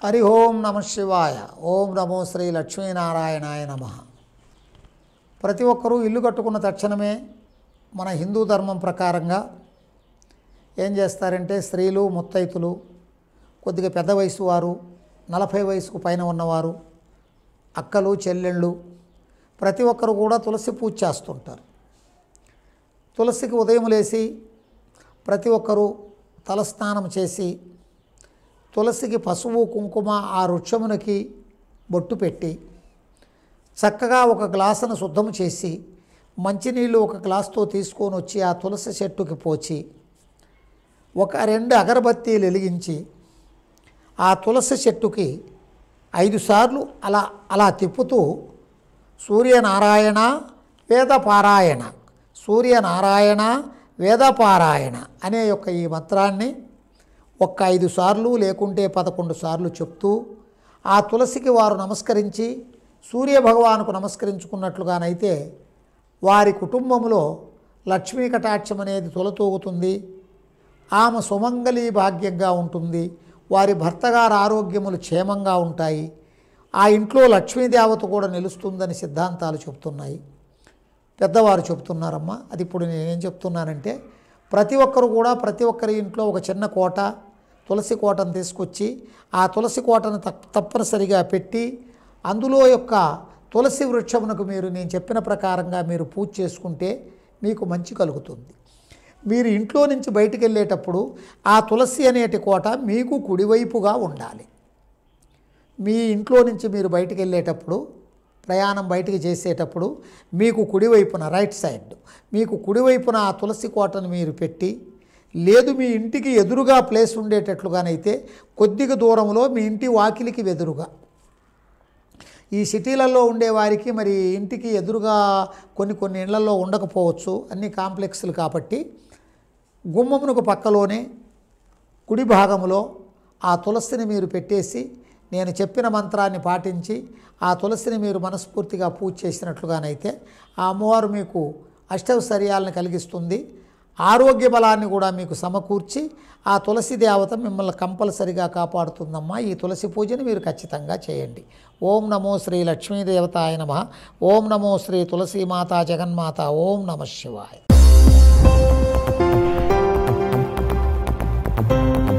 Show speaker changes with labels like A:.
A: హరి ఓం నమ శివాయ ఓం నమో శ్రీ లక్ష్మీనారాయణాయ నమ ప్రతి ఒక్కరూ ఇల్లు కట్టుకున్న తక్షణమే మన హిందూ ధర్మం ప్రకారంగా ఏం చేస్తారంటే స్త్రీలు ముత్తైతులు కొద్దిగా పెద్ద వయసు వారు నలభై వయసుకు పైన ఉన్నవారు అక్కలు చెల్లెళ్ళు ప్రతి ఒక్కరు కూడా తులసి పూజ చేస్తుంటారు తులసికి ఉదయం లేచి ప్రతి ఒక్కరూ తలస్నానం చేసి తులసికి పసుపు కుంకుమ ఆ వృక్షమునకి బొట్టు పెట్టి చక్కగా ఒక గ్లాసును శుద్ధం చేసి మంచినీళ్ళు ఒక గ్లాస్తో తీసుకొని వచ్చి ఆ తులసి చెట్టుకి పోచి ఒక రెండు అగరబత్తీలు వెలిగించి ఆ తులసి చెట్టుకి ఐదు సార్లు అలా అలా తిప్పుతూ సూర్యనారాయణ వేదపారాయణ సూర్యనారాయణ వేదపారాయణ అనే యొక్క ఈ మంత్రాన్ని ఒక్క ఐదు సార్లు లేకుంటే పదకొండు సార్లు చెప్తూ ఆ తులసికి వారు నమస్కరించి సూర్య భగవానుకు నమస్కరించుకున్నట్లుగానైతే వారి కుటుంబంలో లక్ష్మీ కటాక్షం అనేది తొలతూగుతుంది ఆమె సుమంగళి భాగ్యంగా ఉంటుంది వారి భర్త గారి ఆరోగ్యములు క్షేమంగా ఉంటాయి ఆ ఇంట్లో లక్ష్మీదేవత కూడా నిలుస్తుందని సిద్ధాంతాలు చెప్తున్నాయి పెద్దవారు చెప్తున్నారమ్మా అది ఇప్పుడు నేనేం చెప్తున్నానంటే ప్రతి ఒక్కరు కూడా ప్రతి ఒక్కరి ఇంట్లో ఒక చిన్న కోట తులసి కోటను తీసుకొచ్చి ఆ తులసి కోటను తప్ తప్పనిసరిగా పెట్టి అందులో యొక్క తులసి వృక్షమునకు మీరు నేను చెప్పిన ప్రకారంగా మీరు పూజ చేసుకుంటే మీకు మంచి కలుగుతుంది మీరు ఇంట్లో నుంచి బయటికి వెళ్ళేటప్పుడు ఆ తులసి అనేటి కోట మీకు కుడివైపుగా ఉండాలి మీ ఇంట్లో నుంచి మీరు బయటికి వెళ్ళేటప్పుడు ప్రయాణం బయటికి చేసేటప్పుడు మీకు కుడివైపున రైట్ సైడ్ మీకు కుడివైపున ఆ తులసి కోటను మీరు పెట్టి లేదు మీ ఇంటికి ఎదురుగా ప్లేస్ ఉండేటట్లుగానైతే కొద్దిగా దూరంలో మీ ఇంటి వాకిలికి ఎదురుగా ఈ సిటీలలో ఉండే వారికి మరి ఇంటికి ఎదురుగా కొన్ని కొన్ని ఇళ్లలో ఉండకపోవచ్చు అన్ని కాంప్లెక్స్లు కాబట్టి గుమ్మమునకు పక్కలోనే కుడి భాగంలో ఆ తులసిని మీరు పెట్టేసి నేను చెప్పిన మంత్రాన్ని పాటించి ఆ తులసిని మీరు మనస్ఫూర్తిగా పూజ చేసినట్లుగానైతే ఆ అమ్మవారు మీకు అష్టైశ్వర్యాలను కలిగిస్తుంది ఆరోగ్య బలాన్ని కూడా మీకు సమకూర్చి ఆ తులసి దేవత మిమ్మల్ని కంపల్సరిగా కాపాడుతుందమ్మా ఈ తులసి పూజని మీరు ఖచ్చితంగా చేయండి ఓం నమో శ్రీ లక్ష్మీదేవతాయ నమ ఓం నమో శ్రీ తులసీమాత జగన్మాత ఓం నమ శివాయ